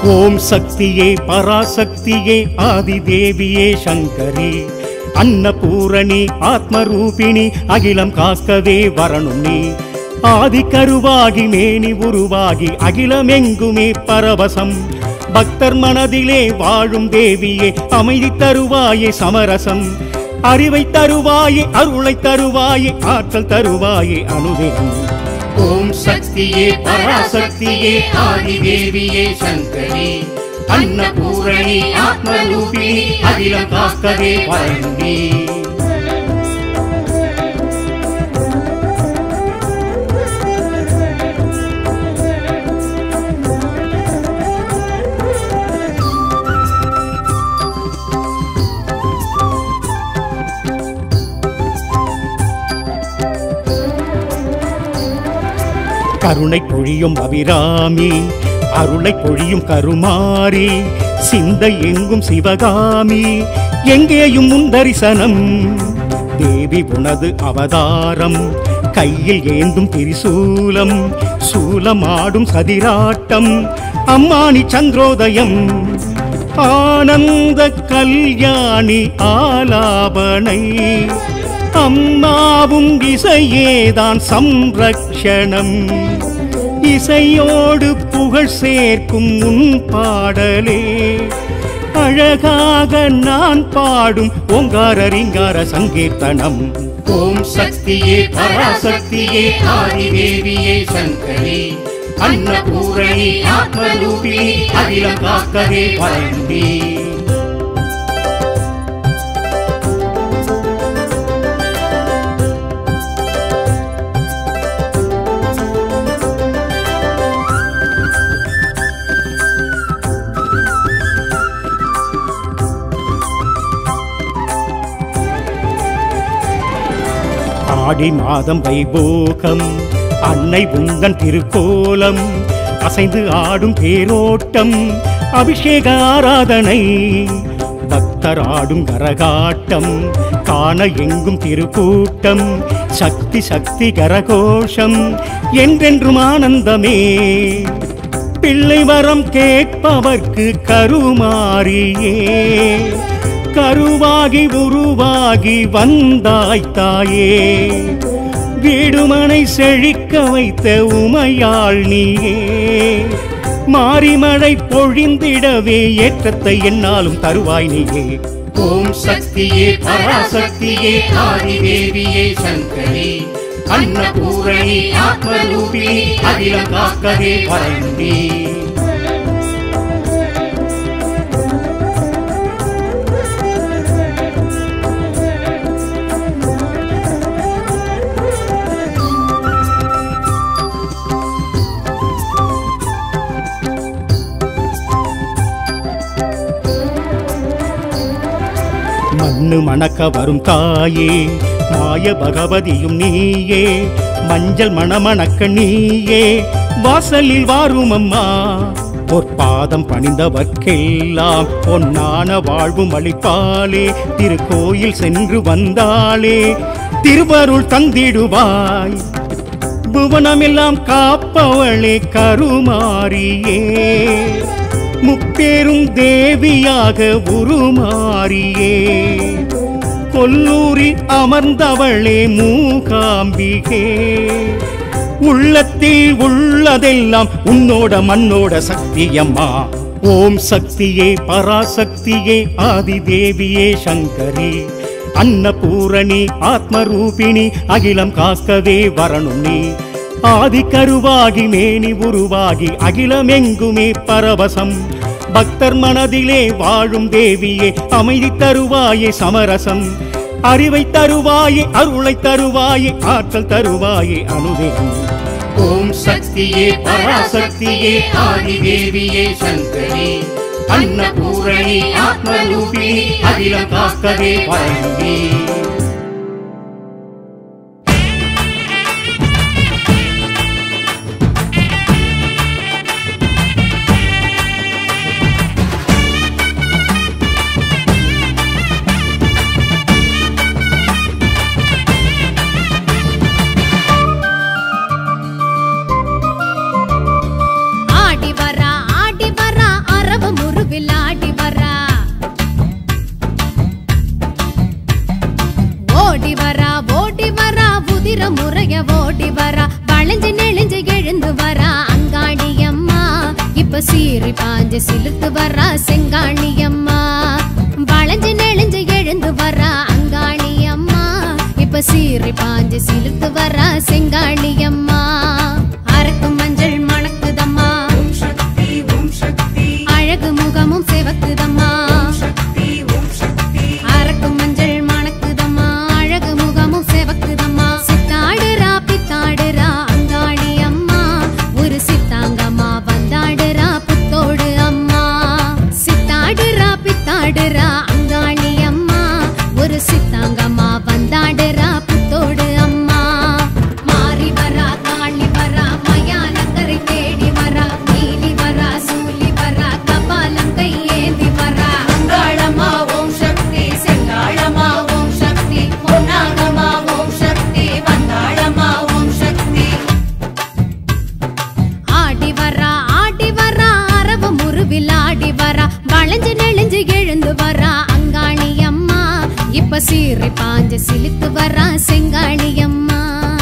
ஓம் சக்தியே பராசக்தியே ஆதிதேவியே சங்கரி அன்னபூரணி ஆத்மரூபிணி அகிலம் காக்கவே வரணும் நீ ஆதி கருவாகி மேனி உருவாகி அகிலமெங்குமே பரவசம் பக்தர் மனதிலே வாழும் தேவியே அமைதி தருவாயே சமரசம் அறிவை தருவாயே அருளை தருவாயே ஆற்றல் தருவாயே அனுதினம் ஓம் சக்தியே பராசக்தியே ஆதிதேவியே சங்கரி அன்னபூரணி ஆத்மரூபிணி அகிலம் காக்கவே வரண்டி கருணை பொழியும் அபிராமி அருளை பொழியும் கருமாரி சிந்தை எங்கும் சிவகாமி எங்கேயும் உன் தரிசனம் தேவி உனது அவதாரம் கையில் ஏந்தும் திரிசூலம் சூலமாடும் சதிராட்டம் அம்மானி சந்திரோதயம் ஆனந்த கல்யாணி ஆலாபனை அம்மாவும் இசையேதான் சம்ரக்ஷணம் இசையோடு புகழ் சேர்க்கும் உன் பாடலே அழகாக நான் பாடும் ஓங்கார ரிங்கார சங்கீர்த்தனம் ஓம் சக்தியே பராசக்தியே ஆதிதேவியே சங்கரி அன்னபூரணி ஆத்மரூபிணி அகிலம் காக்கவே வரண்டி ஆடி மாதம் வைபோகம் அன்னை உந்தன் திருக்கோலம் அசைந்து ஆடும் தேரோட்டம் அபிஷேக ஆராதனை பக்தர் ஆடும் கரகாட்டம் காண எங்கும் திருக்கூட்டம் சக்தி சக்தி கரகோஷம் என்றென்றும் ஆனந்தமே பிள்ளை வரம் கேட்பவர்க்கு கருமாறியே கருவாகி உருவாகி வந்தாய் தாயே வீடுமனை செழிக்க வைத்த உமையாள் நீயே மாரிமழை பொழிந்திடவே ஏற்றத்தை என்னாலும் தருவாய் நீயே ஓம் சக்தியே பராசக்தியே ஆதிதேவியே சங்கரி அன்னபூரணி ஆத்மரூபிணி அகிலம் காக்கவே வரண்டி மண்ணு மணக்க வரும் தாயே மாய பகவதியும் நீயே மஞ்சள் மணமணக்க நீயே வாசலில் வாரும் அம்மா பொற்பாதம் பணிந்தவர்க்கெல்லாம் பொன்னான வாழ்வும் அளிப்பாளே திருக்கோயில் சென்று வந்தாளே திருவருள் தந்திடுவாய் புவனமெல்லாம் காப்பவளே கருமாரியே முப்பேரும் தேவியாக உருமாறியே கொல்லூரி அமர்ந்தவளே மூகாம்பிகே உள்ளத்தில் உள்ளதெல்லாம் உன்னோட மண்ணோட சக்தியம்மா ஓம் சக்தியே பராசக்தியே ஆதிதேவியே சங்கரி அன்னபூரணி ஆத்மரூபிணி அகிலம் காக்கவே வரணும் நீ ஆதி கருவாகி மேனி உருவாகி அகிலமெங்குமே பரவசம் பக்தர் மனதிலே வாழும் தேவியே அமைதி தருவாயே சமரசம் அறிவை தருவாயே அருளை தருவாயே ஆற்றல் தருவாயே அனுதினம் ஓம் சக்தியே பராசக்தியே ஆதிதேவியே சங்கரி அன்னபூரணி ஆத்மரூபிணி அகிலம் காக்கவே வரண்டி ஆடி வரா ஆடி வரா முறைய ஓடி வரா வளைஞ்சு நெளிஞ்சு எழுந்து வரா அங்காடி அம்மா இப்ப சீறி பாஞ்சு சிலுத்து வரா செங்காணி அம்மா வளைஞ்சு நெளிஞ்சு எழுந்து வரா அங்காளி அம்மா இப்ப சீறி பாஞ்சு சிலுத்து வரா செங்காளி அம்மா அரக்கும் மஞ்சள் மணக்குதம்மா அழகு முகமும் சிவக்குதம்மா அரக்கும் மஞ்சள் மணக்குதம்மா அழகு முகமும் சிவக்குதம்மா சித்தாடுறா பித்தாடுறா அங்காளி அம்மா ஒரு சித்தாங்கம்மா வந்தாடுறா புத்தோடு அம்மா சித்தாடுறா பித்தாடுறா அங்காளி அம்மா ஒரு சித்தாங்கம்மா வந்தாடுறா புத்தோடு அம்மா மாறி வரா காளி வரா மயானக்கரை தேடி வரா நீலி வரா சூலி வரா கபாலம் கையேந்தி வரா அங்காளம்மா ஓம் சக்தி செங்காளம்மா ஓம் சக்தி பொன்னாகம்மா ஓம் சக்தி வந்தாளம்மா ஓம் சக்தி ஆடி வரா ஆடி வரா அரவ முருவில் ஆடி வரா வளைஞ்சு நெளிஞ்சு எழுந்து வரா அங்காளி அம்மா இப்ப சீறி பாஞ்சு சிலித்து வரா செங்காளி அம்மா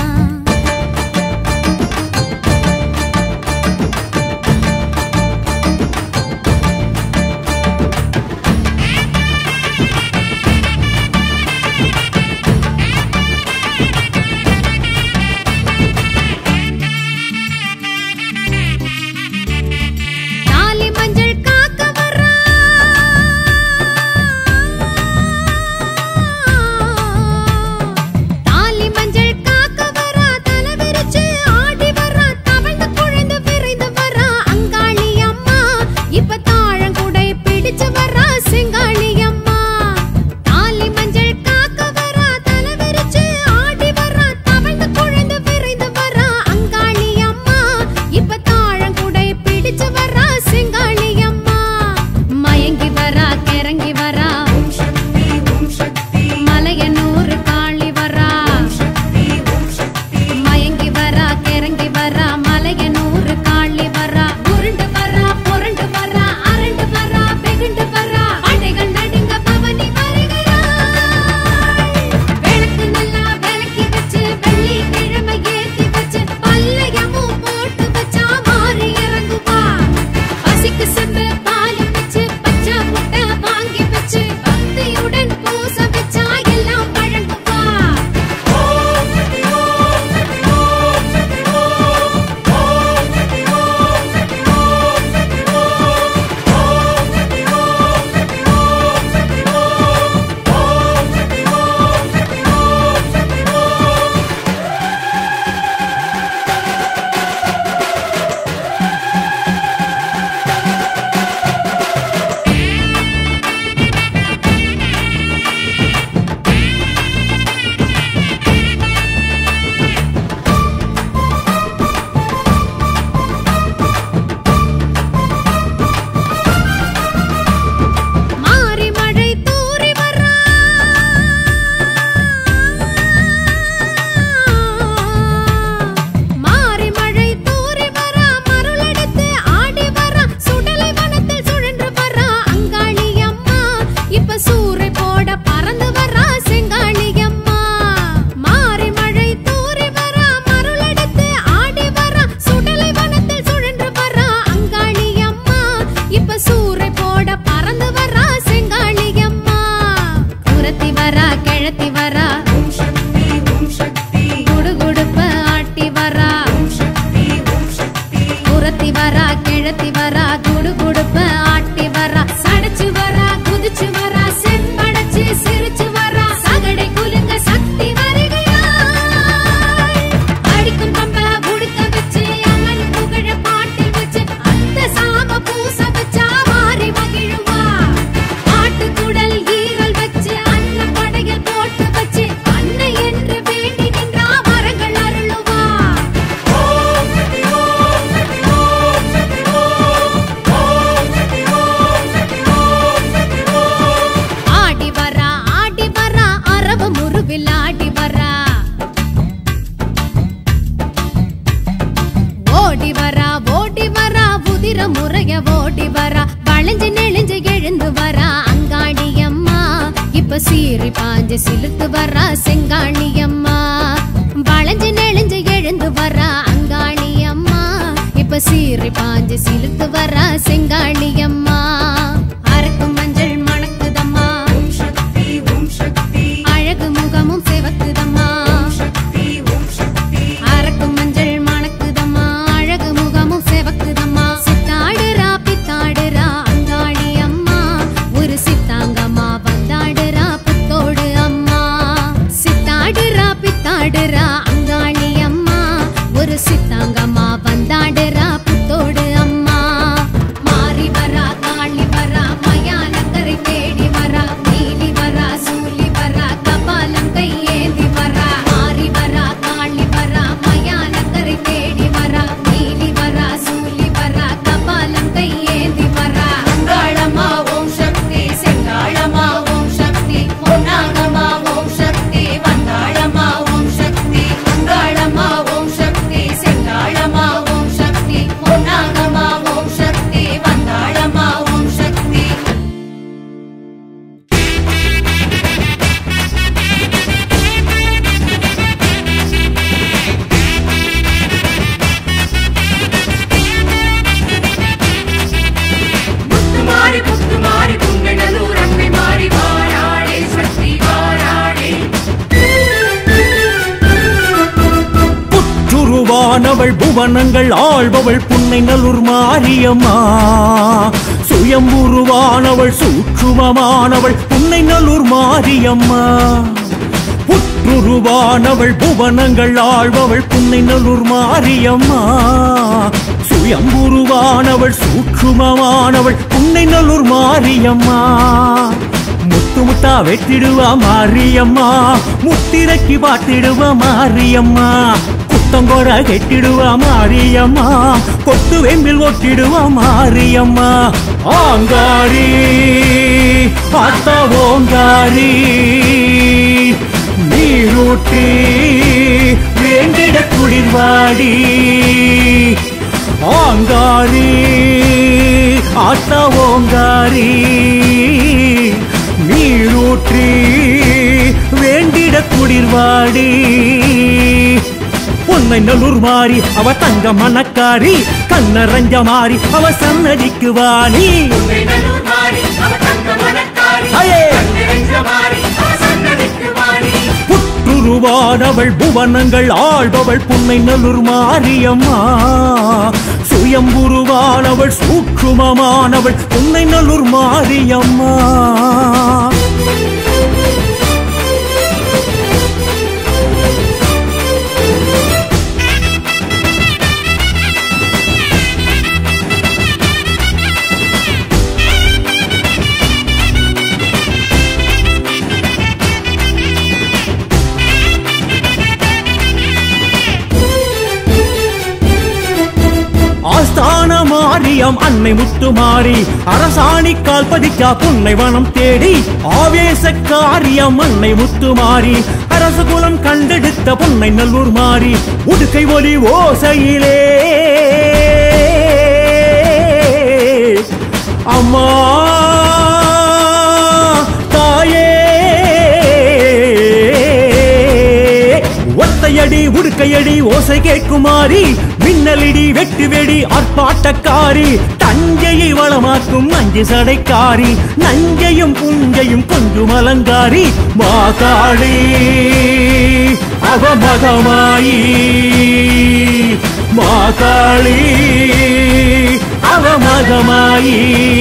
தாலி மஞ்சள் காக்க வரா தாலி மஞ்சள் காக்க வரா தலை விரிச்சு ஆடி வரா தவழ்ந்து குழைந்து விரைந்து வரா அங்காளி அம்மா இப்ப தாழங்குடை பிடிச்சு வரா செங்காளி அம்மா தாலி மஞ்சள் காக்க வரா தலை விரிச்சு ஆடி வரா தவழ்ந்து குழைந்து விரைந்து வரா அங்காளி அம்மா இப்ப தாழங்குடை பிடிச்சு வரா செங்காளி அம்மா மயங்கி வரா கிறங்கி வரா மலையனூர் காளி வரா மயங்கி வரா கிறங்கி வரா மலையனூர் காளி வரா உருண்டு வரா புரண்டு வரா அரண்டு வரா வெகுண்டு வரா அடைகள் நடுங்க பவனி வருகிறாள் விளக்கு நல்லா விளக்கி வச்சு வெள்ளி கிழமை ஏத்தி வச்சு பல்லையமும் போட்டு வச்சா மாறி இறங்குவா பசிக்கு சென்று பாலும் வச்சு பச்சை முட்டை வாங்கி வச்சு பக்தியுடன் பூச வச்சா எல்லாம் வழங்குவா மாறி மழை தூறி வரா மாறி மழை தூறி வரா மருளெடுத்து ஆடி வரா சுடலை வனத்தில் சுழன்று வரா அங்காளி அம்மா இப்ப சூறை போட பறந்து வரா செங்காளி அம்மா மாறி மழை தூறி வரா மருளெடுத்து ஆடி வரா சுடலை வனத்தில் சுழன்று வரா அங்காளி அம்மா இப்ப சூறை போட பறந்து வரா செங்காளி அம்மா குரத்தி வரா கிழத்தி வரா குடுகுடுப்ப ஆட்டி வரா குரத்தி வரா கிழத்தி வரா குடுகுடுப்ப ஆட்டி வரா சடைச்சு வரா குதிச்சு வரா செம்படைச்சு சிரிச்சு வரா சகடை குலுங்க சக்தி வருகிறாள் அடிக்கும் பம்ப உடுக்க வச்சு அம்மன் புகழ பாட்டில் வச்சு அந்த சாம பூச வச்சா மாறி மகிழுவா ஆட்டுக்குடல் ஈரல் வச்சு அன்ன படையல் போட்டு வச்சு அன்னை என்று வேண்டி நின்றா மரங்கள் அருளுவா ஆடி வரா ஆடி வரா அரவ முருவில் ஆடி வரா ஓடி வரா ஓடி வரா உதிர முறைய ஓடி வரா வளைஞ்சு நெளிஞ்சு எழுந்து வரா அங்காடி அம்மா இப்ப சீறி பாஞ்சு சிலுத்து வரா செங்காணி அம்மா வளைஞ்சு நெளிஞ்சு இப்ப சீறி பாஞ்சு சிலுத்து வர செங்காளி அம்மா அரக்கும் மஞ்சள் மணக்குதம்மா அழகு முகமும் செவக்குதம்மா அரக்கும் மஞ்சள் மணக்குதம்மா அழகு முகமும் செவக்குதம்மா சித்தாடுறா பித்தாடுறா அங்காளி அம்மா ஒரு சித்தாங்கம்மா வந்தாடுறா புத்தோடு அம்மா சித்தாடுறா பித்தாடுறா அங்காளி அம்மா ஒரு சித்தாங்கம்மா வந்தாடுறா புத்தோடு அம்மா மாறி வரா காளி வரா மயானக்கரை தேடி வரா நீலி வரா சூலி வரா கபாலம் கையேந்தி வரா மாறி வரா காளி வரா மயானக்கரை தேடி வரா நீலி வரா சூலி வரா கபாலம் கையேந்தி வரா அங்காளம்மா ஓம் சக்தி செங்காளம்மா ஓம் சக்தி பொன்னாகம்மா ஓம் சக்தி வந்தாளம்மா ஓம் சக்தி அங்காளம்மா ஓம் சக்தி செங்காளம்மா ஓம் சக்தி பொன்னாகம்மா ஓம் சக்தி வந்தாளம்மா ஓம் சக்தி முத்துமாரி முத்துமாரி புங்கனலூர் அன்னை மாறி வாராளே சக்தி வாராளே புற்றுருவானவள் புவனங்கள் ஆள்பவள் புன்னை நல்லூர் மாரியம்மா சுயம்புருவானவள் சூட்சுமமானவள் புன்னை நல்லூர் மாரியம்மா புற்றுருவானவள் புவனங்கள் ஆள்பவள் புன்னை நல்லூர் மாரியம்மா சுயம்புருவானவள் சூட்சுமமானவள் புன்னை நல்லூர் மாரியம்மா முத்து முத்தா வெட்டிடுவா மாரியம்மா முத்திரைக்கு பாத்திடுவா மாரியம்மா குத்தங்கொட கெட்டிடுவா மாரியம்மா கொத்து வெம்பில் ஒட்டிடுவா மாரியம்மா ஆங்காரி பார்த்த ஓங்காரி நீரூட்டி வேண்டிட குளிர்வாடி ஆங்காரி ஆட்ட ஓங்காரி நீரூற்றி வேண்டிட குளிர்வாடி உன்னை நல்லூர் மாறி அவ தங்க மணக்காரி கண்ணரஞ்ச மாறி அவ சன்னதிக்கு வாணி புங்கனலூர் மாறி அவ தங்க மனக்காரி அயே! நிறைஞ்ச மாறி அவ சன்னதிக்கு வாணி புற்றுருவானவள் புவனங்கள் ஆள்பவள் புன்னை நல்லூர் மாரியம்மா சுயம்புருவானவள் சூட்சுமமானவள் புன்னை நல்லூர் மாரியம்மா ஆஸ்தான மாரியம் அன்னை முத்துமாரி அரசாணி கால் பதிக்கா புன்னை வனம் தேடி ஆவேச காரியம் அன்னை முத்துமாரி அரசகுலம் கண்டெடுத்த புன்னை நல்லூர் மாறி உடுக்கை ஒலி ஓசையிலே அம்மா தாயே ஒத்தையடி உடுக்கையடி ஓசை கேட்குமாரி மின்னலிடி வெட்டு வெடி ஆர்ப்பாட்டக்காரி தஞ்சையை வளமாக்கும் அஞ்சு சடைக்காரி நஞ்சையும் புஞ்சையும் கொஞ்சம் அலங்காரி மாகாளி அவமகமாயி மாகாளி அவமகமாயி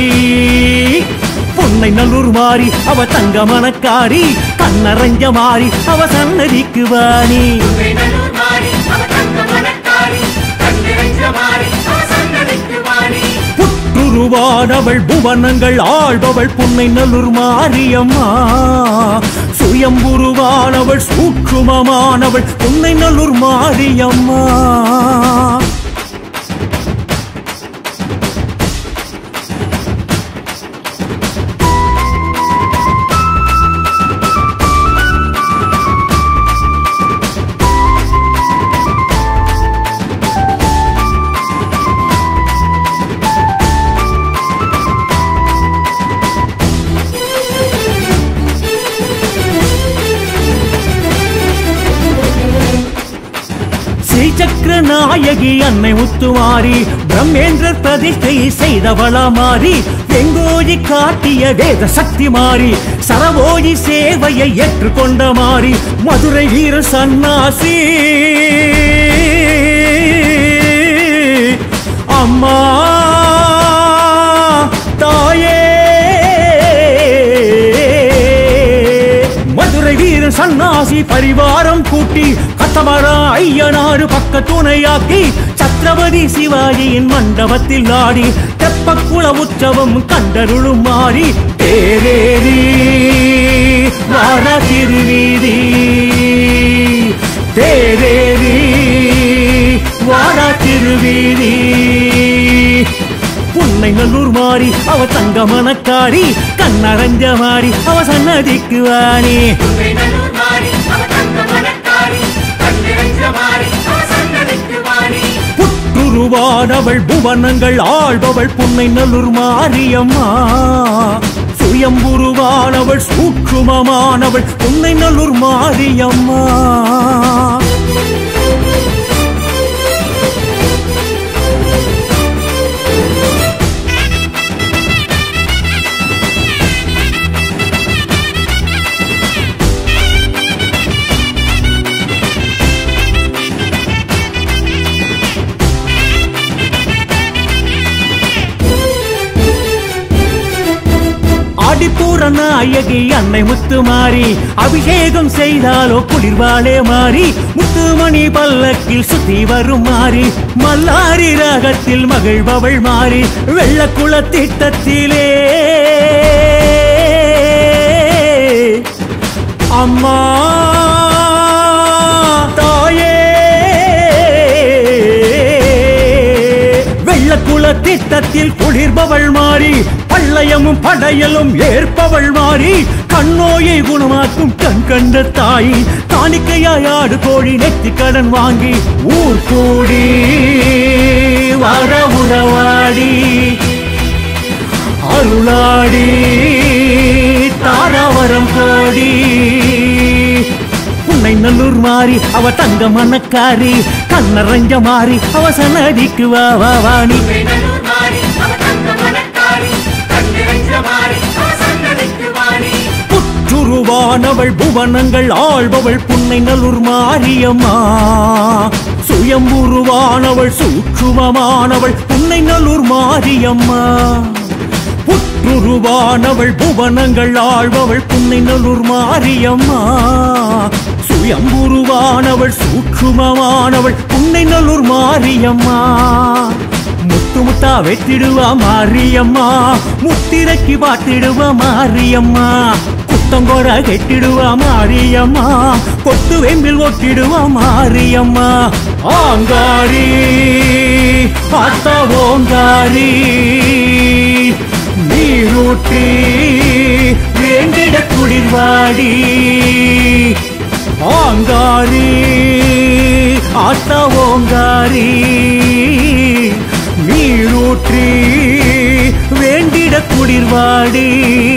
பொன்னை நல்லூர் மாறி அவ தங்க மணக்காரி கண்ணரஞ்ச மாறி அவ சன்னதிக்கு வாணி புங்கனலூர் மாறி அவ தங்க மனக்காரி நிறைஞ்ச மாறி அவ சன்னதிக்கு வாணி புற்றுருவானவள் புவனங்கள் ஆள்பவள் புன்னை நல்லூர் மாரியம்மா சுயம்புருவானவள் சூட்சுமமானவள் புன்னை நல்லூர் மாரியம்மா ஸ்ரீசக்கர நாயகி அன்னை முத்துமாரி பிரம்மேந்திரர் பிரதிஷ்டை செய்தவளா மாறி வெங்கோஜி காட்டிய வேத சக்தி மாறி சரவோஜி சேவையை ஏற்றுக்கொண்ட மாறி மதுரை வீர சன்னாசி அம்மா தாயே மதுரை வீரன் சன்னாசி பரிவாரம் கூட்டி கத்தமரா ஐயனாறு பக்க துணையாக்கி சத்ரபதி சிவாஜியின் மண்டபத்தில் ஆடி தெப்பக்குள உற்சவம் கண்டருளும் மாறி தேரேறி வார திருவீதி தேரேறி வார திருவீதி புன்னை நல்லூர் மாறி அவ தங்க மனக்காரி கண்ணரஞ்ச மாறி அவ சன்னதிக்கு வாணி உன்னை நல்லூர் மாறி அவ தங்க மனக்காரி கண்ணிறைஞ்ச மாறி அவ சன்னதிக்கு வாணி புற்றுருவானவள் புவனங்கள் ஆள்பவள் புன்னை நல்லூர் மாரியம்மா சுயம்புருவானவள் சூட்சுமமானவள் புன்னை நல்லூர் மாரியம்மா ஆடிப்பூர நாயகி அன்னை முத்துமாரி அபிஷேகம் செய்தாலோ குளிர்வாளே மாறி முத்துமணி பல்லக்கில் சுத்தி வரும் மாறி மல்லாரி ராகத்தில் மகிழ்பவள் மாறி வெள்ளக்குள திட்டத்திலே அம்மா தாயே வெள்ளக்குள திட்டத்தில் குளிர்பவள் மாறி பள்ளயமும் படையலும் ஏற்பவள் மாறி கண்ணோயை குணமாக்கும் கண் கண்ட தாய் காணிக்கையாய் ஆடு கோழி நெத்தி கடன் வாங்கி ஊர் கூடி வர உறவாடி அருளாடி தாராவரம் கோடி உன்னை நல்லூர் மாறி அவ தங்க மனக்காரி கண்ணரஞ்ச மாறி அவ சன்னதிக்கு வா வா வாணி உன்னை நல்லூர் மாறி அவ தங்க மனக்காரி கண்ணிறைஞ்ச மாறி அவ சன்னதிக்கு வாணி புற்றுருவானவள் புவனங்கள் ஆள்பவள் புன்னை நல்லூர் மாரியம்மா சுயம்புருவானவள் சூட்சுமமானவள் புன்னை நல்லூர் மாரியம்மா புற்றுருவானவள் புவனங்கள் ஆள்பவள் புன்னை நல்லூர் மாரியம்மா சுயம்புருவானவள் சூட்சுமமானவள் புன்னை நல்லூர் மாரியம்மா முத்து முத்தா வெட்டிடுவா மாரியம்மா முத்திரைக்கு பாத்திடுவா மாரியம்மா குத்தங்கொட கெட்டிடுவா மாரியம்மா கொத்து வெம்பில் ஒட்டிடுவா மாரியம்மா ஆங்காரி பார்த்தா ஓங்காரி நீரூற்றி வேண்டிட குளிர்வாடி ஆங்காரி ஆத்தா ஓங்காரி நீரூற்றி வேண்டிட குளிர்வாடி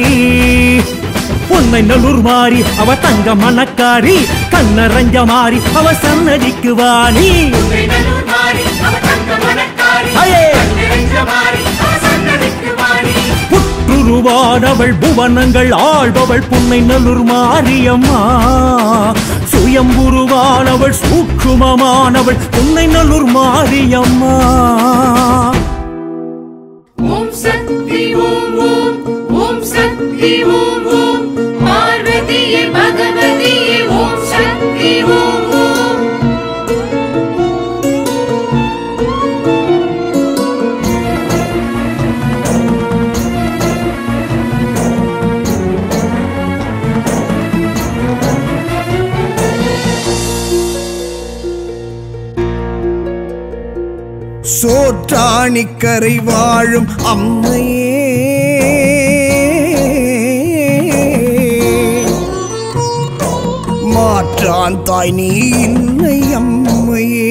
உன்னை நல்லூர் மாறி அவ தங்க மனக்காரி கண்ணரஞ்ச மாறி அவ சன்னதிக்கு வாணி உன்னை நல்லூர் மாறி அவ தங்க மனக்காரி அயே! கண்ணிறைஞ்ச மாறி அவ சன்னதிக்கு வாணி புற்றுருவானவள் புவனங்கள் ஆள்பவள் புன்னை நல்லூர் மாரியம்மா சுயம்புருவானவள் சூட்சுமமானவள் புன்னை நல்லூர் மாரியம்மா ஓம் சக்தி ஓம் ஓம் ஓம் சக்தி ஓம் ஓம் பார்வதியே பகவதியே ஓம் சக்தி ஓம் ஓம் சோற்றாணிக்கரை வாழும் அம்மையே மாற்றான் தாய் நீ இல்லை அம்மையே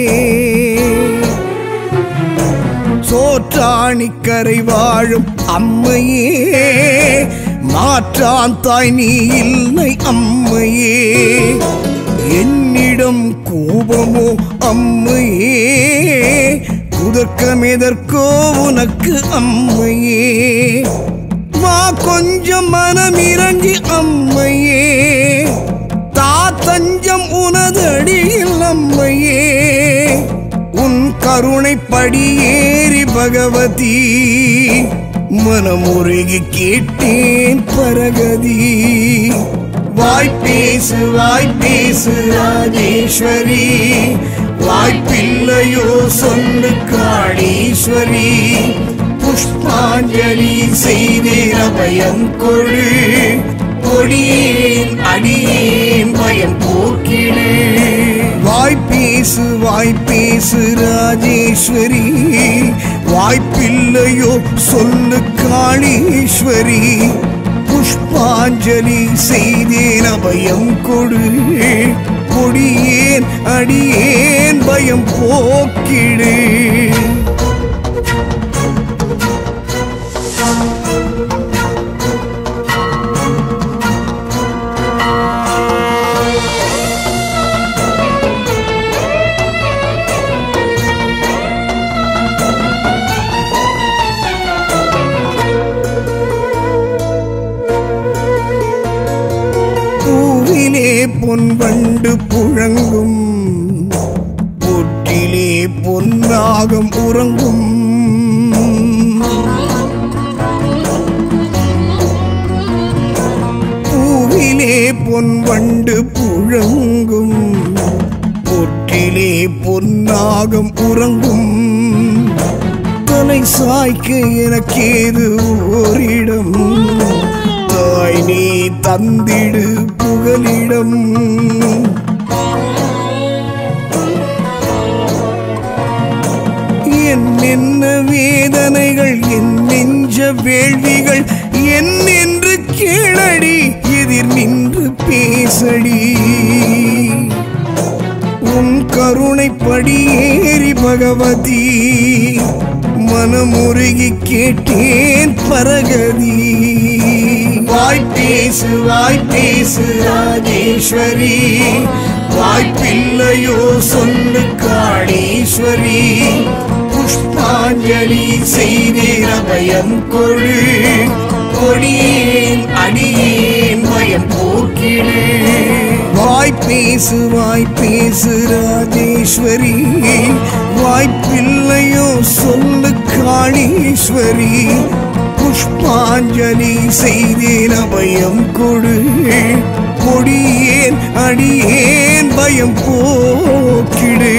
சோற்றாணிக்கரை வாழும் அம்மையே மாற்றான் தாய் நீ இல்லை அம்மையே என்னிடம் கோபமோ அம்மையே உதக்கம் எதற்கோ உனக்கு அம்மையே வா கொஞ்சம் மனம் இறங்கி அம்மையே தா தஞ்சம் உனது அடியில் அம்மையே உன் கருணை படியேறி பகவதி மனமுருகி கேட்டேன் பரகதி வாய்ப்பேசு வாய்ப்பேசு ராஜேஸ்வரி வாய்ப்பில்லையோ சொல்லு காளீஸ்வரி புஷ்பாஞ்சலி செய்தேன் அபயம் கொடு கொடியேன் அடியேன் பயம் போக்கிடு வாய்ப்பேசு வாய்ப்பேசு ராஜேஸ்வரி வாய்ப்பில்லையோ சொல்லு காளீஸ்வரி புஷ்பாஞ்சலி செய்தேன் அபயம் கொடு கொடியேன் அடியேன் பயம் போக்கிடு பூவிலே பொன் வண்டு புழங்கும் பொற்றிலே பொன்னாகம் உறங்கும் பூவிலே பொன் வண்டு புழங்கும் பொற்றிலே பொன்னாகம் உறங்கும் தலை சாய்க்க எனக்கேது ஓரிடம் தாய் நீ தந்திடு புகலிடம் என்னென்ன வேதனைகள் என் நெஞ்ச வேள்விகள் என்னென்று கேளடி எதிர் நின்று பேசடி உன் கருணை படியேறி பகவதி மனமுருகி கேட்டேன் பரகதி வாய்ப்பேசு வாய்ப்பேசு ராஜேஸ்வரி வாய்ப்பில்லையோ சொல்லு காளீஸ்வரி புஷ்பாஞ்சலி செய்தேன் அபயம் கொடு கொடியேன் அடியேன் பயம் போக்கிடு வாய்ப்பேசு வாய்ப்பேசு ராஜேஸ்வரி வாய்ப்பில்லையோ சொல்லு காளீஸ்வரி புஷ்பாஞ்சலி செய்தேன் அபயம் கொடு கொடியேன் அடியேன் பயம் போக்கிடு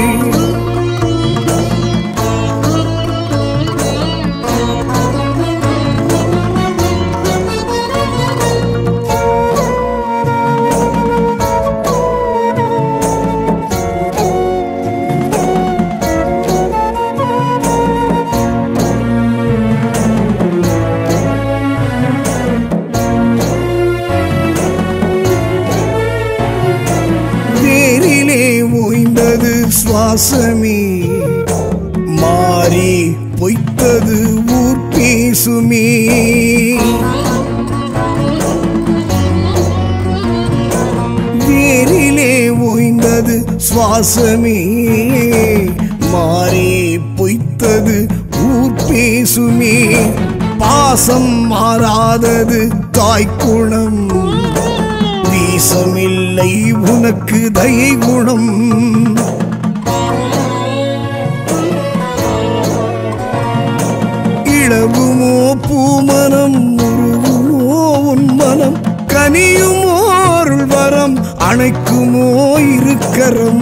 வேரிலே ஓய்ந்தது சுவாசமே மாறி பொய்த்தது ஊர் பேசுமே வேரிலே ஓய்ந்தது சுவாசமே மாறி பொய்த்தது ஊர் பேசுமே பாசம் மாறாதது தாய்க்குணம் வீசமில்லை உனக்கு தயை குணம் இழகுமோ பூமனம் முருகுமோ உன் மனம் கனியுமோ அருள் வரம் அணைக்குமோ இருக்கரம்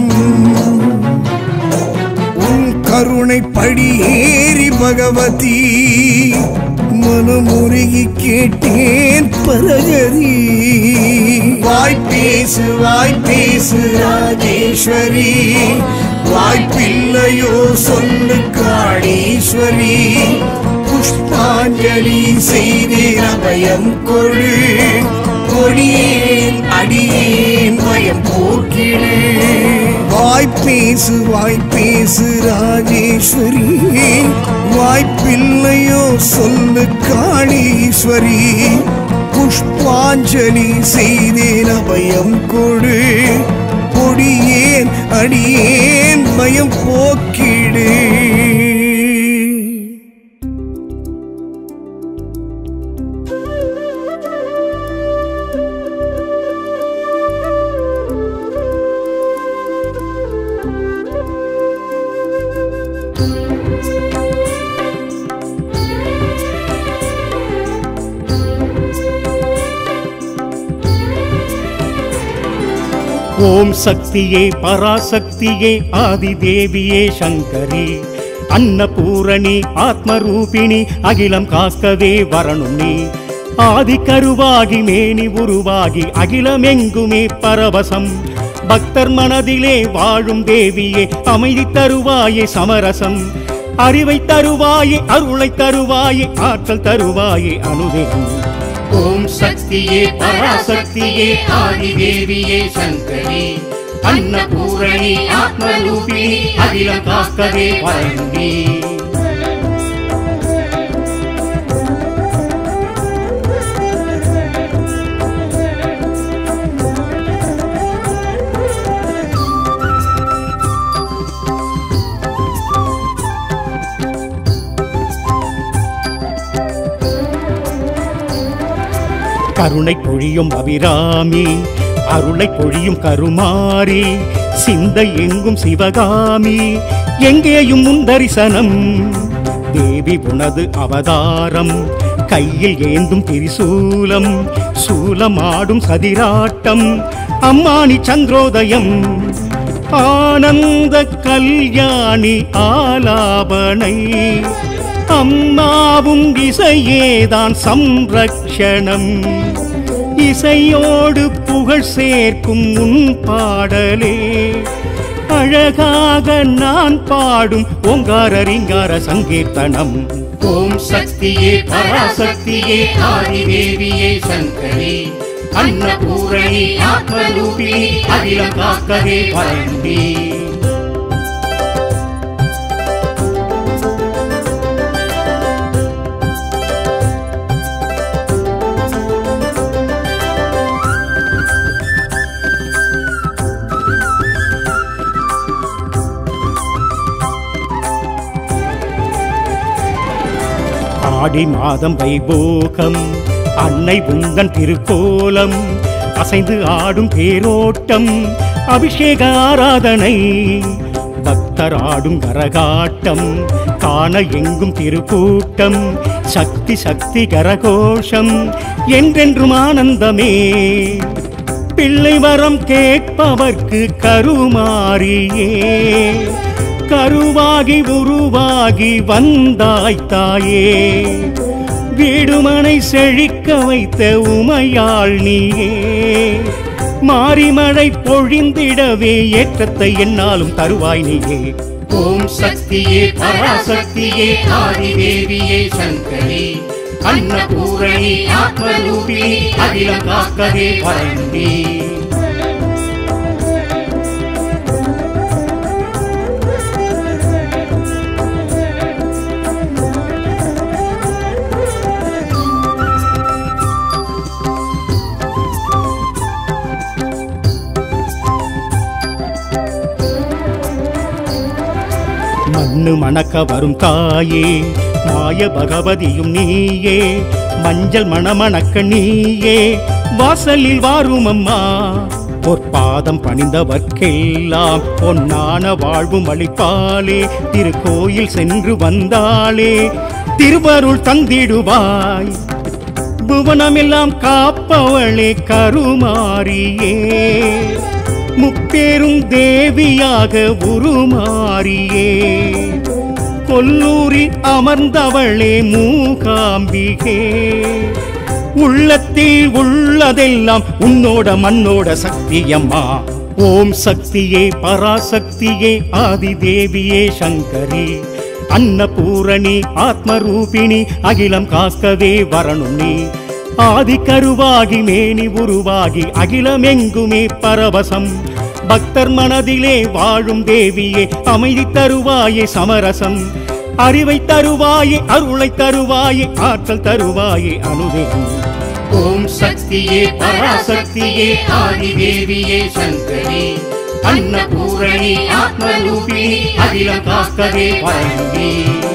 உன் கருணை படியேறி பகவதி மனமுருகி கேட்டேன் பரகதி வாய்ப்பேசு வாய்ப்பேசு ராஜேஸ்வரி வாய்ப்பில்லையோ சொல்லு காளீஸ்வரி புஷ்பாஞ்சலி செய்தேன் அபயம் கொடு கொடியேன் அடியேன் பயம் போக்கிடு வாய்ப்பேசு வாய்ப்பேசு ராஜேஸ்வரி வாய்ப்பில்லையோ சொல்லு காளீஸ்வரி புஷ்பாஞ்சலி செய்தேன் அபயம் கொடு கொடியேன் அடியேன் பயம் போக்கிடு ஓம் சக்தியே பராசக்தியே ஆதிதேவியே சங்கரி அன்னபூரணி ஆத்மரூபிணி அகிலம் காக்கவே வரணும் நீ ஆதி கருவாகி மேனி உருவாகி அகிலமெங்குமே பரவசம் பக்தர் மனதிலே வாழும் தேவியே அமைதி தருவாயே சமரசம் அறிவை தருவாயே அருளை தருவாயே ஆற்றல் தருவாயே அனுதினம் ஓம் சக்தியே பராசக்தியே ஆதிதேவியே சங்கரி அன்னபூரணி ஆத்மரூபிணி அகிலம் காக்கவே வரண்டி கருணை பொழியும் அபிராமி அருளை பொழியும் கருமாரி சிந்தை எங்கும் சிவகாமி எங்கேயும் முந்தரிசனம் தேவி உனது அவதாரம் கையில் ஏந்தும் திரிசூலம் சூலமாடும் சதிராட்டம் அம்மானி சந்திரோதயம் ஆனந்த கல்யாணி ஆலாபனை அம்மாவும் இசையேதான் சம்ரக்ஷணம் இசையோடு புகழ் சேர்க்கும் உன் பாடலே அழகாக நான் பாடும் ஓங்கார ரிங்கார சங்கீர்த்தனம் ஓம் சக்தியே பராசக்தியே ஆதிதேவியே சங்கரி அன்னபூரணி ஆத்மரூபிணி அகிலம் காக்கவே வரண்டி ஆடி மாதம் வைபோகம் அன்னை உந்தன் திருக்கோலம் அசைந்து ஆடும் தேரோட்டம் அபிஷேக ஆராதனை பக்தர் ஆடும் கரகாட்டம் காண எங்கும் திருக்கூட்டம் சக்தி சக்தி கரகோஷம் என்றென்றும் ஆனந்தமே பிள்ளை வரம் கேட்பவர்க்கு கருமாறியே கருவாகி உருவாகி வந்தாய் தாயே வீடுமனை செழிக்க வைத்த உமையாள் நீயே மாரிமழை பொழிந்திடவே ஏற்றத்தை என்னாலும் தருவாய் நீயே ஓம் சக்தியே பராசக்தியே ஆதிதேவியே சங்கரி அன்னபூரணி ஆத்மரூபிணி அகிலம் காக்கவே வரண்டி மண்ணு மணக்க வரும் தாயே மாய பகவதியும் நீயே மஞ்சள் மணமணக்க நீயே வாசலில் வாரும் அம்மா பொற்பாதம் பணிந்தவர்க்கெல்லாம் பொன்னான வாழ்வும் அளிப்பாளே திருக்கோயில் சென்று வந்தாளே திருவருள் தந்திடுவாய் புவனமெல்லாம் காப்பவளே கருமாரியே முப்பேரும் தேவியாக உருமாறியே கொல்லூரில் அமர்ந்தவளே மூகாம்பிகே உள்ளத்தில் உள்ளதெல்லாம் உன்னோட மண்ணோட சக்தியம்மா ஓம் சக்தியே பராசக்தியே ஆதிதேவியே சங்கரி அன்னபூரணி ஆத்மரூபிணி அகிலம் காக்கவே வரணும் நீ ஆதி கருவாகி மேனி உருவாகி அகிலமெங்குமே பரவசம் பக்தர் மனதிலே வாழும் தேவியே அமைதி தருவாயே சமரசம் அறிவை தருவாயே அருளை தருவாயே ஆற்றல் தருவாயே அனுதினம் ஓம் சக்தியே பராசக்தியே ஆதிதேவியே சங்கரி அன்னபூரணி ஆத்மரூபிணி அகிலம் காக்கவே வழங்கி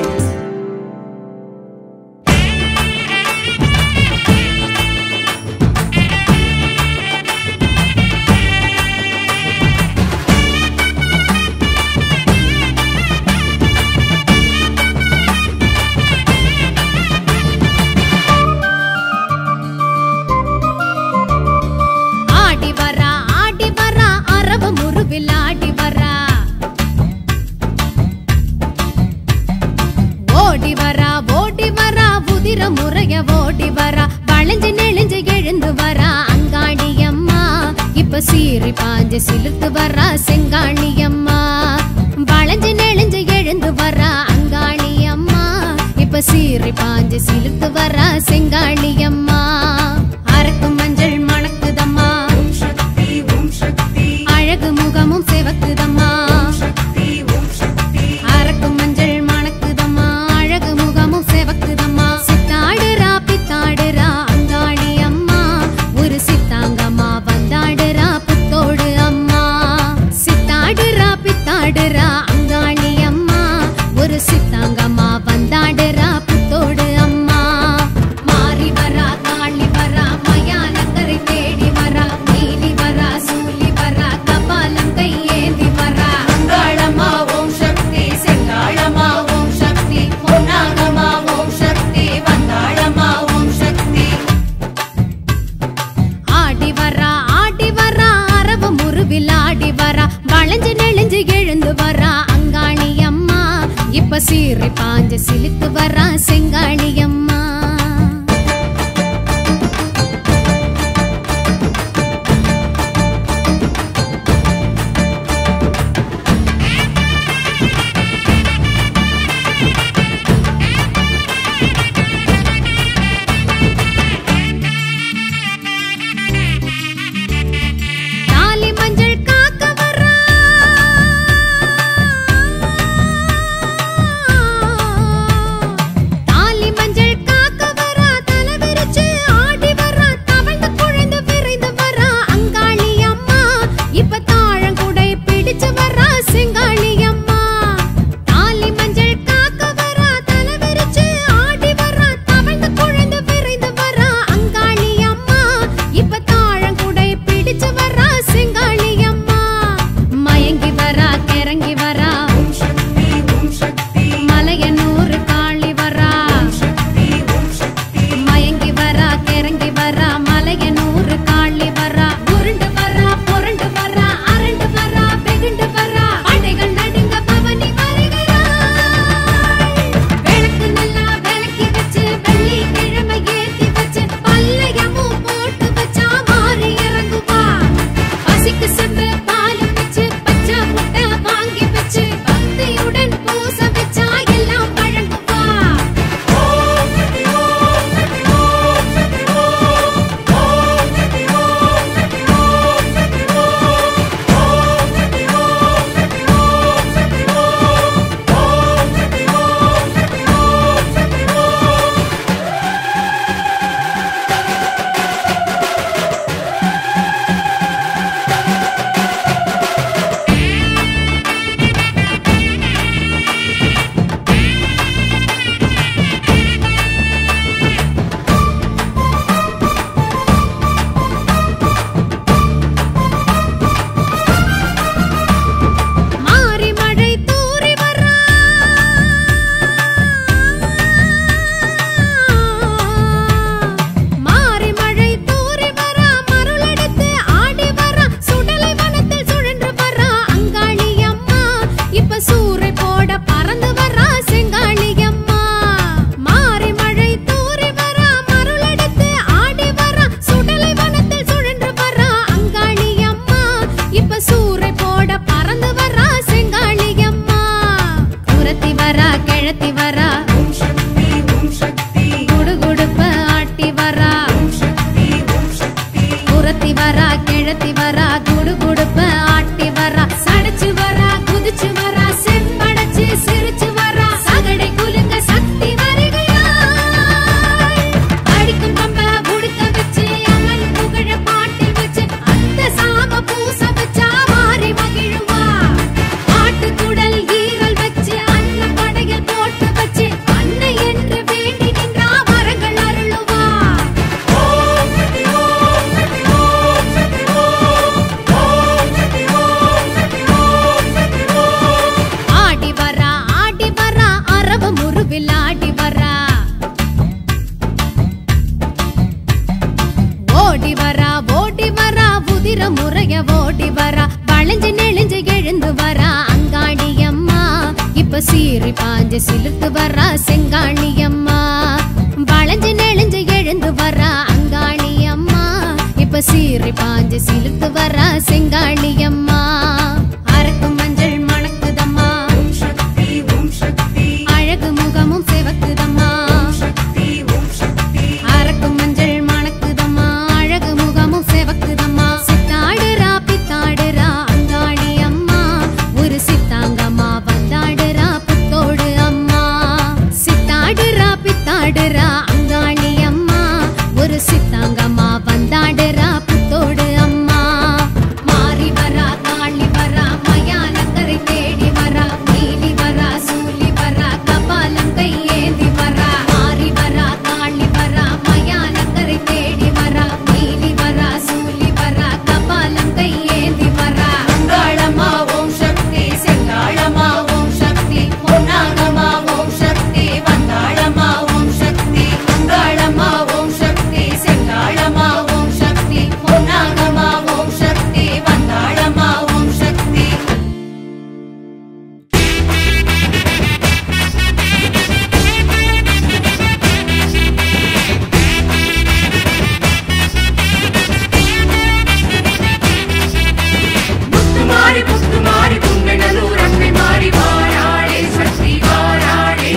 ஆடி வரா ஆடி வரா அரவ முருவில் ஆடி வரா ஓடி வரா ஓடி வரா உதிர முறைய ஓடி வரா வளைஞ்சு நெளிஞ்சு எழுந்து வரா அங்காடி அம்மா இப்ப சீறி பாஞ்சு சிலுத்து வரா செங்காணி அம்மா வளைஞ்சு நெளிஞ்சு எழுந்து வரா அங்காளி அம்மா இப்ப சீறி பாஞ்சு சிலுத்து வரா செங்காளி அம்மா அரக்கு மஞ்சள் மணக்குதம்மா அழகு முகமும் சிவக்குதம்மா அரக்கு மஞ்சள் மணக்குதம்மா அழகு முகமும் சிவக்குதம்மா சித்தாடுறா பித்தாடுறா அங்காளி அம்மா ஒரு சித்தாங்கம்மா வந்தாடுறா புத்தோடு அம்மா சித்தாடுறா பித்தாடுறா அங்காளி அம்மா ஒரு சித்தாங்கம்மா வந்தாடுறா புத்தோடு அம்மா மாறி வரா காளி வரா மயானக்கரை தேடி வரா நீலி வரா சூலி வரா கபாலம் கையேந்தி வரா அங்காளம்மா ஓம் சக்தி செங்காளம்மா ஓம் சக்தி பொன்னாகம்மா ஓம் சக்தி வந்தாளம்மா ஓம் சக்தி ஆடி வரா ஆடி வரா அரவ முருவில் ஆடி வரா வளைஞ்சு நெளிஞ்சு எழுந்து வரா அங்காளி அம்மா இப்ப சீறி பாஞ்சு சிலுத்து வரா செங்காளி அம்மா தாலி மஞ்சள் காக்க வரா தாலி மஞ்சள் காக்க வரா தலை விரிச்சு ஆடி வரா தவழ்ந்து குழைந்து விரைந்து வரா அங்காளி அம்மா இப்ப தாழங்குடை பிடிச்சு வரா செங்காளி அம்மா தாலி மஞ்சள் காக்க வரா தலை விரிச்சு ஆடி வரா தவழ்ந்து குழைந்து விரைந்து வரா அங்காளி அம்மா இப்ப தாழங்குடை பிடிச்சு வரா செங்காளி அம்மா மயங்கி வரா கிறங்கி வரா மலையனூர் காளி வரா மயங்கி வரா கிறங்கி வரா மலையனூர் காளி வரா உருண்டு வரா புரண்டு வரா அரண்டு வரா வெகுண்டு வரா அடைகள் நடுங்க பவனி வருகிறாள் விளக்கு நல்லா விளக்கி வச்சு வெள்ளிக்கிழமை ஏத்தி வச்சு பல்லையமும் போட்டு வச்சா மாறி இறங்குவா பசிக்கு சென்று பால் வச்சு பச்சை முட்டை வாங்கி வச்சு பக்தியுடன் பூச வச்சா எல்லாம் வழங்குவா மாறி மழை தூறி வரா மாறி மழை தூறி வரா மருளெடுத்து ஆடி வரா சுடலை வனத்தில் சுழன்று வரா அங்காளி அம்மா இப்ப சூறை போட பறந்து வரா செங்காளி அம்மா மாறி மழை தூறி வரா மருளெடுத்து ஆடி வரா சுடலை வனத்தில் சுழன்று வரா அங்காளி அம்மா இப்ப சூறை போட பறந்து வரா செங்காளி அம்மா குரத்தி வரா கிழத்தி வரா குடுகுடுப்ப ஆட்டி வரா குரத்தி வரா கிழத்தி வரா குடுகுடுப்ப ஆட்டி வரா சடைச்சு வரா குதிச்சு வரா செம்படைச்சு சிரிச்சு வரா சகடை குலுங்க சக்தி வருகிறாள் அடிக்கும் பம்ப உடுக்க வச்சு அம்மன் புகழ பாட்டி வச்சு அந்த சாம பூச வச்சா மாறி மகிழ மந்திர முறைய ஓடி வரா வளைஞ்சு நெளிஞ்சு எழுந்து வரா அங்காடி அம்மா இப்ப சீறி பாஞ்சு சிலுத்து வரா செங்காளி அம்மா வளைஞ்சு நெளிஞ்சு எழுந்து வரா அங்காளி அம்மா இப்ப சீறி பாஞ்சு சிலுத்து வரா செங்காளி அம்மா அரக்கு மஞ்சள் மணக்குதம்மா ஓம் சக்தி ஓம் சக்தி அழகு முகமும் சிவக்குதம்மா சக்தி ஓம் சக்தி அரக்கு மஞ்சள் மணக்குதம்மா அழகு முகமும் சிவக்குதம்மா சித்தாடுறா பித்தாடுறா அங்காளி அம்மா ஒரு சித்தாங்கம்மா வந்தாடுறா புத்தோடு அம்மா சித்தாடுறா பித்தாடுறா அங்காளி அம்மா ஒரு சித்தாங்கம்மா வந்தாடுறா புத்தோடு அம்மா மாறி வரா காளி வரா மயானக்கரை தேடி வரா நீலி வரா சூலி வரா கபாலம் கையேந்தி வரா மாறி வரா காளி வரா மயானக்கரை தேடி வரா நீலி வரா சூலி வரா கபாலம் கையேந்தி வரா அங்காளம்மா ஓம் சக்தி செங்காளம்மா ஓம் சக்தி பொன்னாகம்மா ஓம் சக்தி வந்தாளம்மா ஓம் சக்தி அங்காளம்மா ஓம் சக்தி செங்காளம்மா ஓம் சக்தி பொன்னாகம்மா ஓம் சக்தி வந்தாளம்மா ஓம் சக்தி முத்துமாரி முத்துமாரி புங்கனூர் அன்னை மாறி வாராளே சக்தி வாராளே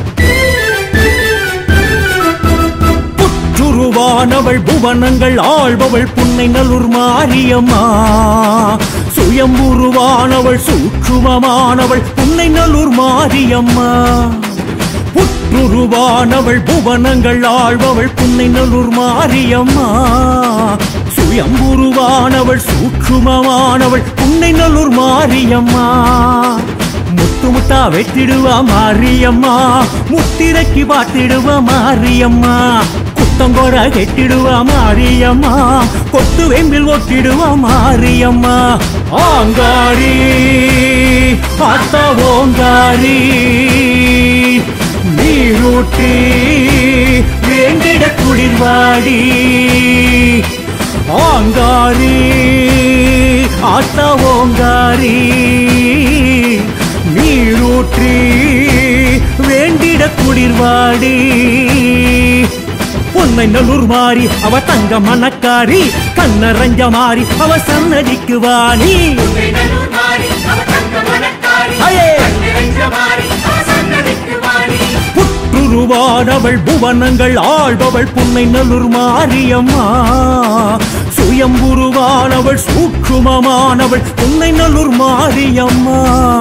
புற்றுருவானவள் புவனங்கள் ஆள்பவள் புன்னை நல்லூர் மாரியம்மா சுயம்புருவானவள் சூற்றுமமானவள் புன்னை நல்லூர் மாரியம்மா புற்றுருவானவள் புவனங்கள் ஆள்பவள் புன்னை நல்லூர் மாரியம்மா சுயம்புருவானவள் சூற்றுமமானவள் புன்னை நல்லூர் மாரியம்மா முத்து முத்தா வெட்டிடுவா மாரியம்மா முத்திரைக்கு பாத்திடுவா மாரியம்மா குத்தங்கோட கெட்டிடுவா மாரியம்மா கொத்து வெம்பில் ஒட்டிடுவா மாரியம்மா ஆங்காரி அத்த ஓங்காரி நீரூட்டி வேண்டிட குளிர்வாடி ஆங்காரி ஆத்த ஓங்காரி நீரூற்றி வேண்டிட குளிர்வாடி பொன்னை நல்லூர் மாறி அவ தங்க மணக்காரி கண்ணரஞ்ச மாறி அவ சன்னதிக்கு வாணி புங்கனூர் மாறி அவ தங்க மணக்காரி அயே! நிறைஞ்ச மாறி அவ சன்னதிக்கு வாணி புற்றுருவானவள் புவனங்கள் ஆள்பவள் புன்னை நல்லூர் மாரியம்மா சுயம்புருவானவள் சூற்றுமமானவள் புன்னை நல்லூர் மாரியம்மா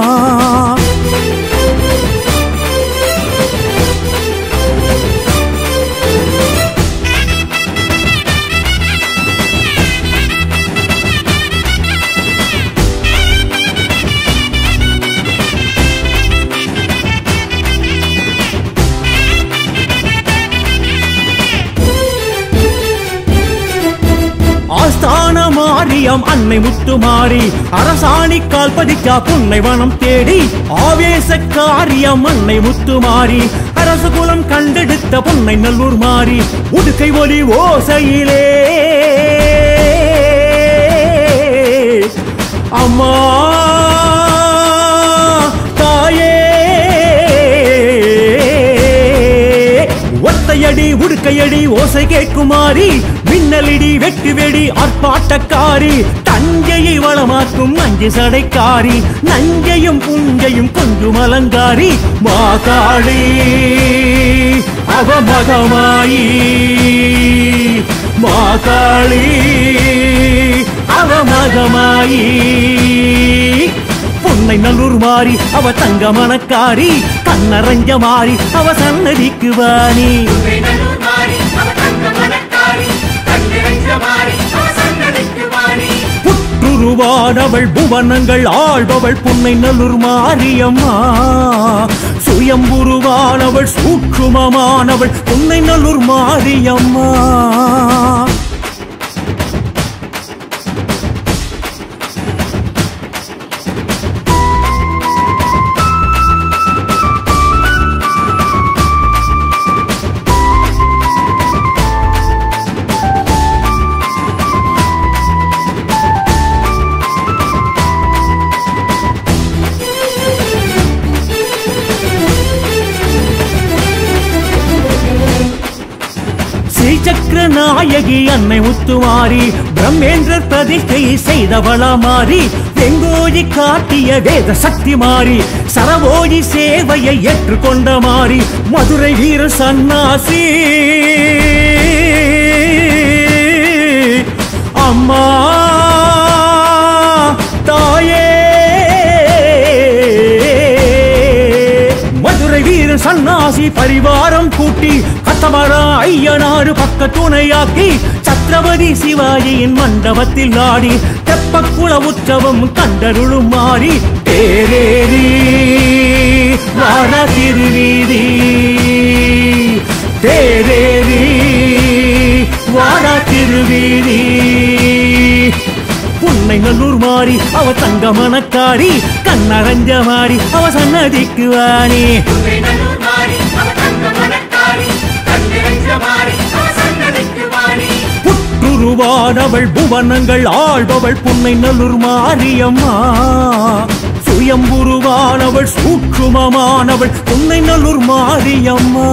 ஆஸ்தான மாரியம் அன்னை முத்து மாறி அரசாணி கால் பதிக்கா புன்னை வனம் தேடி ஆவேச காரியம் அன்னை முத்து மாறி அரசு குலம் கண்டெடுத்த பொன்னை நல்லூர் மாறி உடுக்கை ஒலி ஓசையிலே அம்மா தாயே ஒத்தையடி உடுக்கையடி ஓசை கேட்குமாரி மின்னலிடி வெட்டு வெடி ஆர்ப்பாட்டக்காரி தஞ்சையை வளமாக்கும் அஞ்சு சடைக்காரி நஞ்சையும் புஞ்சையும் கொஞ்சம் அலங்காரி மாகாளி அவ மகமாயி மாகாளி அவ மகமாயி பொன்னை நல்லூர் மாறி அவ தங்க மணக்காரி கண்ணரஞ்ச மாறி அவ சன்னதிக்கு வாணி புங்கனூர் மாறி அவ தங்க மணக்காரி நிறைஞ்ச மாறி அவ சன்னதிக்கு வாணி புற்றுருவானவள் புவனங்கள் ஆள்பவள் புன்னை நல்லூர் மாரியம்மா சுயம்புருவானவள் சூற்றுமமானவள் புன்னை நல்லூர் மாரியம்மா நாயகி அன்னை முத்துமாரி பிரம்மேந்திர பிரதிஷ்டை செய்தவளா மாறி வெங்கோஜி காட்டிய வேத சக்தி மாறி சரவோஜி சேவையை ஏற்றுக்கொண்ட மாறி மதுரை வீர சன்னாசி அம்மா தாயே மதுரை வீர சன்னாசி பரிவாரம் கூட்டி கத்தமரா ஐயனாறு பக்க துணையாக்கி சத்ரபதி சிவாஜியின் மண்டபத்தில் ஆடி தெப்பக்குள உற்சவம் கண்டருளும் மாறி தேரேரி வார திருவீதி தேரேரி வார திருவீதி புன்னை நல்லூர் மாறி அவ தங்க மணக்காரி கண்ணரஞ்ச மாறி அவ சன்னதிக்கு வாணி புற்றுருவானவள் புவனங்கள் ஆள்பவள் புன்னை நல்லூர் மாரியம்மா சுயம்புருவானவள் சூட்சுமமானவள் புன்னை நல்லூர் மாரியம்மா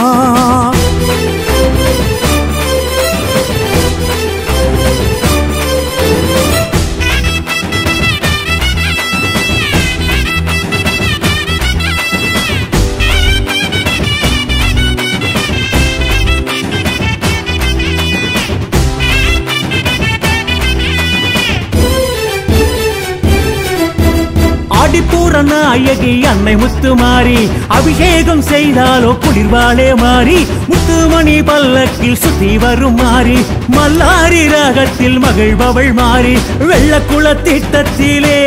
ஆடிப்பூர நாயகி அன்னை முத்துமாரி அபிஷேகம் செய்தாலோ குளிர்வாளே மாறி முத்துமணி பல்லக்கில் சுத்தி வரும் மாறி மல்லாரி ராகத்தில் மகிழ்பவள் மாறி வெள்ளக்குள திட்டத்திலே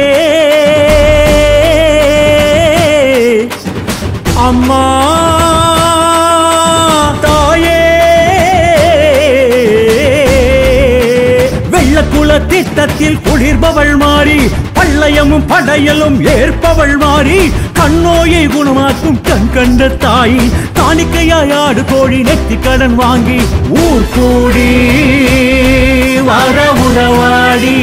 அம்மா தாயே வெள்ளக்குள திட்டத்தில் குளிர்பவள் மாறி பள்ளயமும் படையலும் ஏற்பவள் மாறி கண்ணோயை குணமாக்கும் கண் கண்ட தாய் காணிக்கையாய் ஆடு கோழி நெத்தி கடன் வாங்கி ஊர் கூடி வர உறவாடி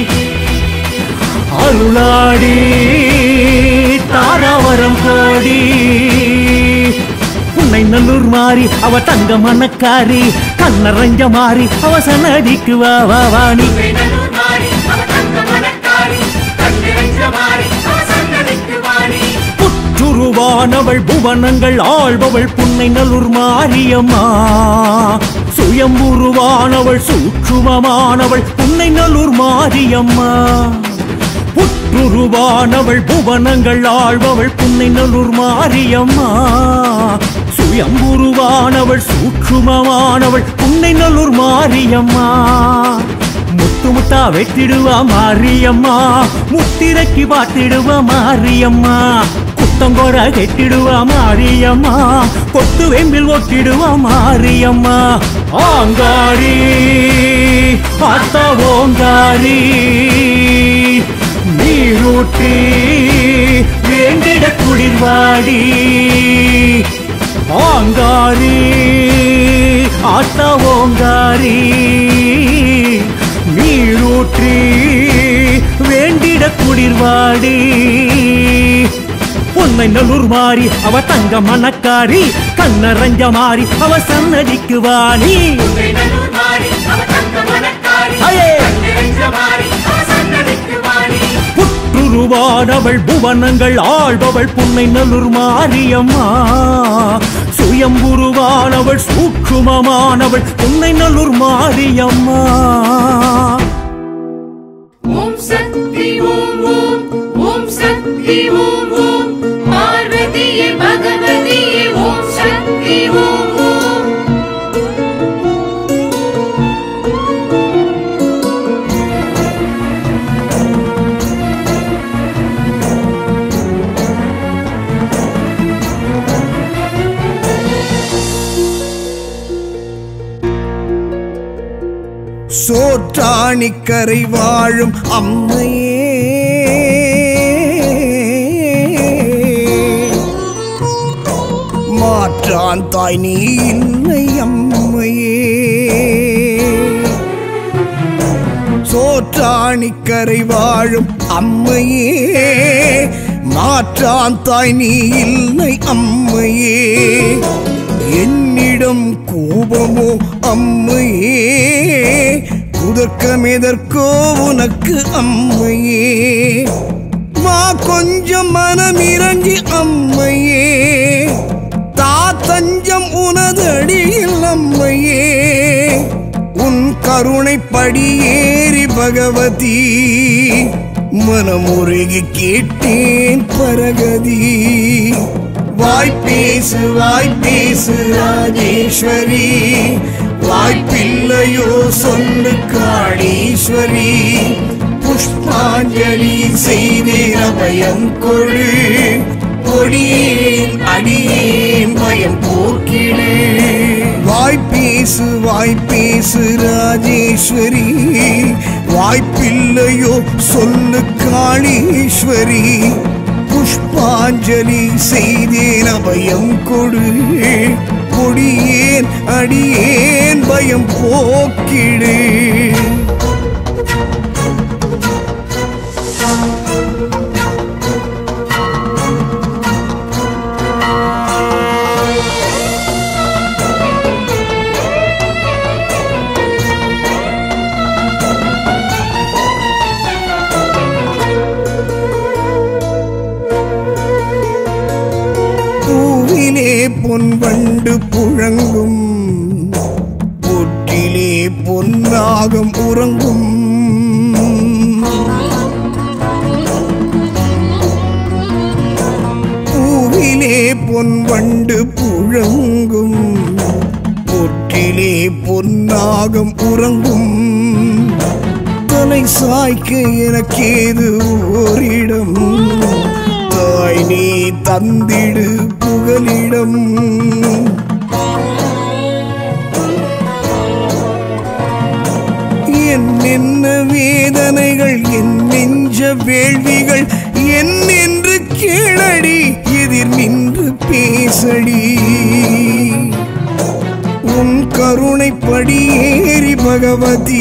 அருளாடி தாராவரம் கோடி உன்னை நல்லூர் மாறி அவ தங்க மணக்காரி கண்ணரஞ்ச மாறி அவ சன்னதிக்கு வா வா வாணி புற்றுருவானவள் புவனங்கள் ஆள்பவள் புன்னை நல்லூர் மாரியம்மா சுயம்புருவானவள் சூட்சுமமானவள் புன்னை நல்லூர் மாரியம்மா புற்றுருவானவள் புவனங்கள் ஆள்பவள் புன்னை நல்லூர் மாரியம்மா சுயம்புருவானவள் சூட்சுமமானவள் புன்னை நல்லூர் மாரியம்மா முத்து முத்தா வெட்டிடுவா மாரியம்மா முத்திரைக்கு பாத்திடுவா மாரியம்மா குத்தங்கோட கெட்டிடுவா மாரியம்மா கொத்து வெம்பில் ஒட்டிடுவா மாரியம்மா ஆங்காரி அத்த ஓங்காரி நீரூட்டி வேண்டிட குளிர்வாடி ஆங்காரி ஆட்ட ஓங்காரி நீரூற்றி வேண்டிட குளிர்வாடி பொன்னை நல்லூர் மாறி அவ தங்க மணக்காரி கண்ணரஞ்ச மாறி அவ சன்னதிக்கு வாணி அயே! புற்றுருவானவள் புவனங்கள் ஆள்பவள் புன்னை நல்லூர் மாரியம்மா சுயம்புருவானவள் சூட்சுமமானவள் புன்னை நல்லூர் மாரியம்மா ஓம் சக்தி ஓம் ஓம் ஓம் சக்தி ஓம் ஓம் பார்வதியே பகவதியே ஓம் சக்தி ஓம் ஓம் சோற்றாணிக்கரை வாழும் அம்மையே மாற்றான் தாய் நீ இல்லை அம்மையே சோற்றாணிக்கரை வாழும் அம்மையே மாற்றான் தாய் நீ இல்லை அம்மையே என்னிடம் கோபமோ அம்மையே குதர்க்கமெதற்கோ உனக்கு அம்மையே வா கொஞ்சம் மனமிறங்கி அம்மையே தா தஞ்சம் உனதடியில் அம்மையே உன் கருணை படியேறி பகவதி மனமுருகி கேட்டேன் பரகதி வாய்ப்பேசு வாய்ப்பேசு ராஜேஸ்வரி வாய்ப்பில்லையோ சொல்லு காளீஸ்வரி புஷ்பாஞ்சலி செய்தேன் அபயம் கொடு கொடியேன் அடியேன் பயம் போக்கிடு வாய்ப்பேசு வாய்ப்பேசு ராஜேஸ்வரி வாய்ப்பில்லையோ சொல்லு காளீஸ்வரி புஷ்பாஞ்சலி செய்தேன் அபயம் கொடு கொடியேன் அடியேன் பயம் போக்கிடு பூவிலே பொன் வண்டு புழங்கும் பொற்றிலே பொன்னாகம் உறங்கும் பூவிலே பொன் வண்டு புழங்கும் பொற்றிலே பொன்னாகம் உறங்கும் தலை சாய்க்க எனக்கேது ஓரிடம் தாய் நீ தந்திடு புகலிடம் என்னென்ன வேதனைகள் என் நெஞ்ச வேள்விகள் என்னென்று கேளடி எதிர் நின்று பேசடி உன் கருணை படியேறி பகவதி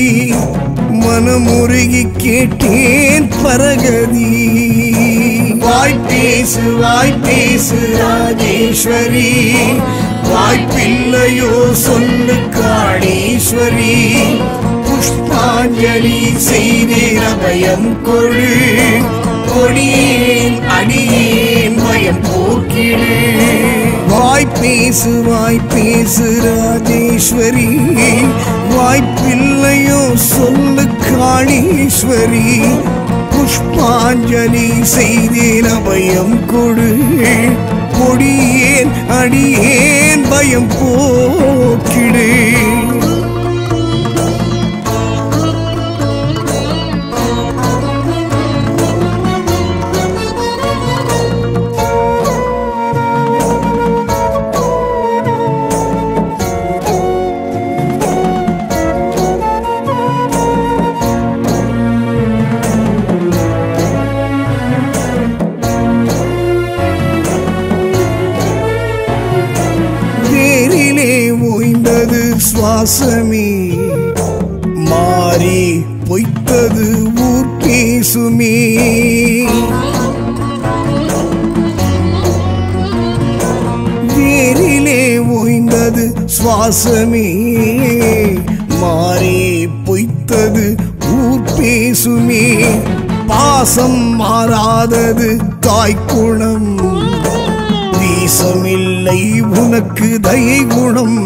மனமுருகி கேட்டேன் பரகதி வாய்ப்பேசு வாய்ப்பேசு ராஜேஸ்வரி வாய்ப்பில்லையோ சொல்லு காளீஸ்வரி புஷ்பாஞ்சலி செய்தேன் அபயம் கொடு கொடியேன் அடியேன் பயம் போக்கிடு வாய்ப்பேசு வாய்ப்பேசு ராஜேஸ்வரி வாய்ப்பில்லையோ சொல்லு காளீஸ்வரி புஷ்பாஞ்சலி செய்தேன் அபயம் கொடு கொடியேன் அடியேன் பயம் போக்கிடு வேரிலே ஓய்ந்தது சுவாசமே மாறி பொய்த்தது ஊர் பேசுமே வேரிலே ஓய்ந்தது சுவாசமே மாறி பொய்த்தது ஊர் பேசுமே பாசம் மாறாதது தாய்க்குணம் வீசமில்லை உனக்கு தயை குணம்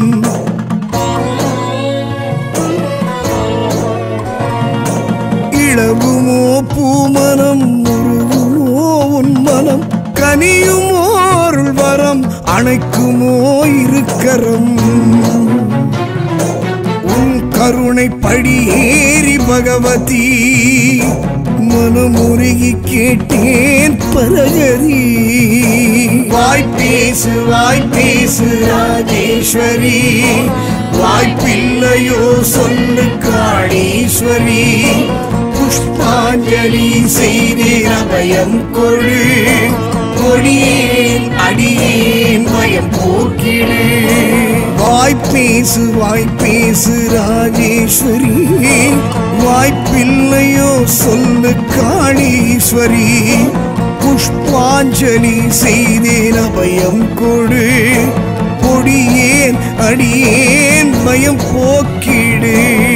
இளகுமோ பூமனம் முருகுமோ உன் மனம் கனியுமோ அருள் வரம் அணைக்குமோ இருக்கரம் உன் கருணை படியேறி பகவதி மனமுருகி கேட்டேன் பரகதி வாய்ப்பேசு வாய்ப்பேசு ராஜேஸ்வரி வாய்ப்பில்லையோ சொல்லு காளீஸ்வரி புஷ்பாஞ்சலி செய்தேன் அபயம் கொடு கொடியேன் அடியேன் பயம் போக்கிடு வாய்ப்பேசு வாய்ப்பேசு ராஜேஸ்வரி வாய்ப்பில்லையோ சொல்லு காளீஸ்வரி புஷ்பாஞ்சலி செய்தேன் அபயம் கொடு கொடியேன் அடியேன் பயம் போக்கிடு